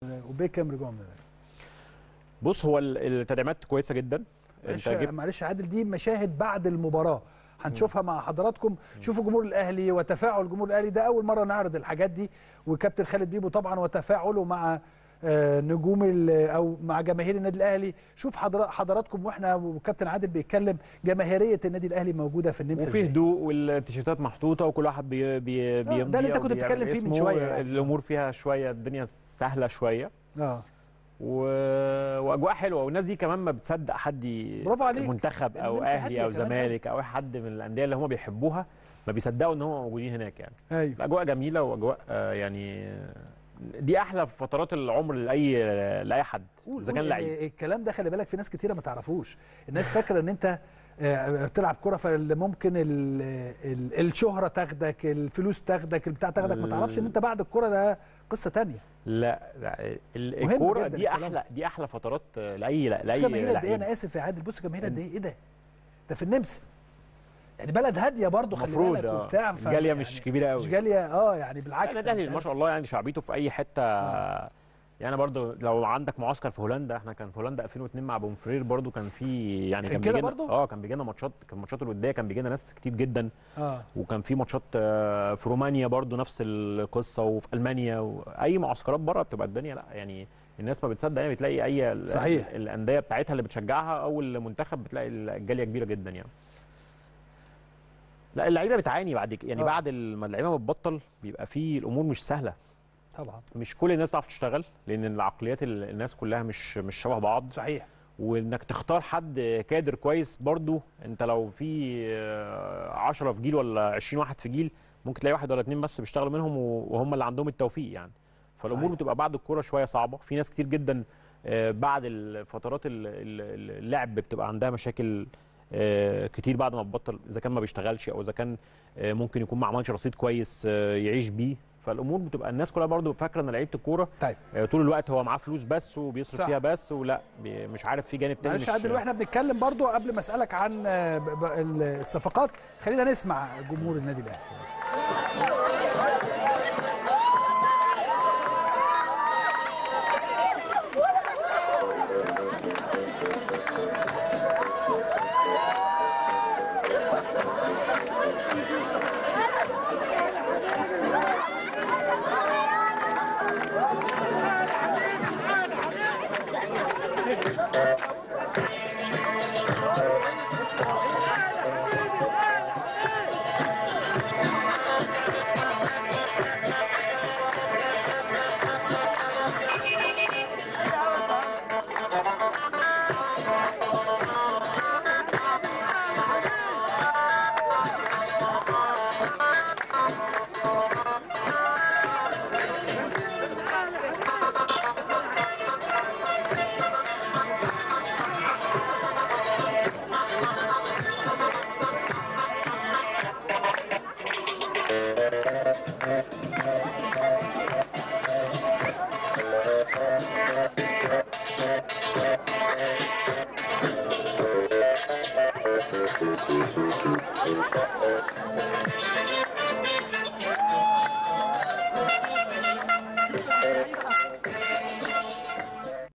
وبيكم رجعوا من الإعلان. بص هو ال- التدعيمات كويسه جدا معلش انت جبت معلش يا عادل دي مشاهد بعد المباراه هنشوفها مع حضراتكم شوفوا جمهور الاهلي وتفاعل جمهور الاهلي ده اول مره نعرض الحاجات دي وكابتن خالد بيبو طبعا وتفاعله مع آه، نجوم ال- او مع جماهير النادي الاهلي شوف حضر- حضراتكم واحنا وكابتن عادل بيتكلم جماهيريه النادي الاهلي موجوده في النمسا وفي ازاي هدوء والتيشيرتات محطوطه وكل واحد بي بي بيمضي ده اللي انت أو كنت بيعمل بتتكلم فيه من اسمه. شوية يعني. الامور فيها شويه الدنيا سهله شويه اه و... واجواء حلوه والناس دي كمان ما بتصدق حد ي- برافو عليك. منتخب او النمسا اهلي هادية او كمان زمالك او أي حد من الانديه اللي هم بيحبوها ما بيصدقوا ان هم موجودين هناك يعني ايوه الاجواء جميله واجواء آه، يعني دي احلى فترات العمر لاي لاي حد قول اذا قول كان إن لعيب الكلام ده خلي بالك في ناس كتيره ما تعرفوش الناس فاكره ان انت آه، بتلعب كره فاللي ممكن ال ال الشهره تاخدك الفلوس تاخدك البتاع تاخدك ما تعرفش ان انت بعد الكره ده قصه تانية لا, لا ال- مهم الكوره جداً دي الكلام احلى دي احلى فترات آه، لاي بص لاي جماهير قد ايه لعيب انا اسف يا عادل بص جماهير قد ايه ايه ده ده في النمسا يعني بلد هاديه برضه خلي المفروض بالك آه. وبتاع ف- الجاليه يعني مش كبيره قوي مش جاليه اه يعني لا، بالعكس النادي أنا مش الاهلي ما عارف. شاء الله يعني شعبيته في اي حته يعني برضو لو عندك معسكر في هولندا احنا كان في هولندا 2002 مع بومفرير برضو كان في يعني كان كان كده بيجي برضو؟ اه كان بيجي لنا ماتشات كان ماتشات الوديه كان بيجي لنا ناس كتير جدا اه وكان في ماتشات آه، في رومانيا برضو نفس القصه وفي المانيا واي معسكرات بره بتبقى الدنيا لا يعني الناس ما بتصدق يعني بتلاقي اي ال- صحيح. الانديه بتاعتها اللي بتشجعها او المنتخب بتلاقي الجاليه كبيره جدا يعني لا اللعيبه بتعاني بعد كده يعني آه. بعد ما اللعيبه بتبطل بيبقى في الامور مش سهله طبعا مش كل الناس تعرف تشتغل لان العقليات ال- الناس كلها مش مش شبه بعض صحيح وانك تختار حد كادر كويس برضو انت لو في آه، 10 في جيل ولا 20 واحد في جيل ممكن تلاقي واحد ولا اتنين بس بيشتغلوا منهم و- وهم اللي عندهم التوفيق يعني فالامور صحيح. بتبقى بعد الكوره شويه صعبه في ناس كتير جدا آه، بعد الفترات ال- ال- اللعب بتبقى عندها مشاكل آه، كتير بعد ما بتبطل اذا كان ما بيشتغلش او اذا كان آه، ممكن يكون ما عملش رصيد كويس آه، يعيش بيه فالامور بتبقى الناس كلها برضو فاكره ان لعيبه الكوره طيب آه، طول الوقت هو معاه فلوس بس وبيصرف صح. فيها بس ولا بي- مش عارف في جانب تاني معلش مش عادل واحنا بنتكلم برضو قبل ما اسالك عن آه، ب- ب- الصفقات خلينا نسمع جمهور النادي الاهلي